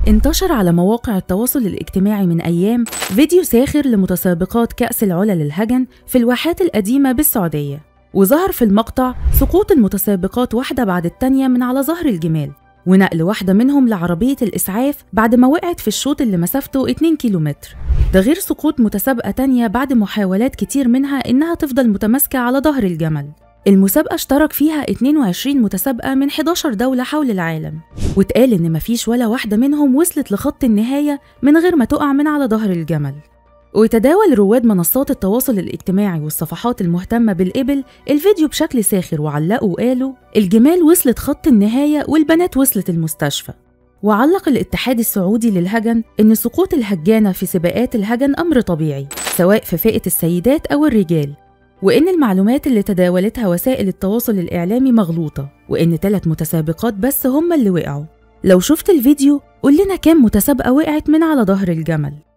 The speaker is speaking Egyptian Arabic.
انتشر على مواقع التواصل الاجتماعي من أيام فيديو ساخر لمتسابقات كأس العلا للهجن في الواحات القديمة بالسعودية وظهر في المقطع سقوط المتسابقات واحدة بعد التانية من على ظهر الجمال ونقل واحدة منهم لعربية الإسعاف بعد ما وقعت في الشوط اللي مسافته 2 كيلومتر ده غير سقوط متسابقة تانية بعد محاولات كتير منها إنها تفضل متماسكة على ظهر الجمل المسابقة اشترك فيها 22 متسابقة من 11 دولة حول العالم واتقال إن مفيش ولا واحدة منهم وصلت لخط النهاية من غير ما تقع من على ظهر الجمل وتداول رواد منصات التواصل الاجتماعي والصفحات المهتمة بالإبل الفيديو بشكل ساخر وعلقوا وقالوا الجمال وصلت خط النهاية والبنات وصلت المستشفى وعلق الاتحاد السعودي للهجن إن سقوط الهجانة في سباقات الهجن أمر طبيعي سواء في فئة السيدات أو الرجال وإن المعلومات اللي تداولتها وسائل التواصل الإعلامي مغلوطة وإن ثلاث متسابقات بس هم اللي وقعوا لو شفت الفيديو قول لنا كام متسابقة وقعت من على ظهر الجمل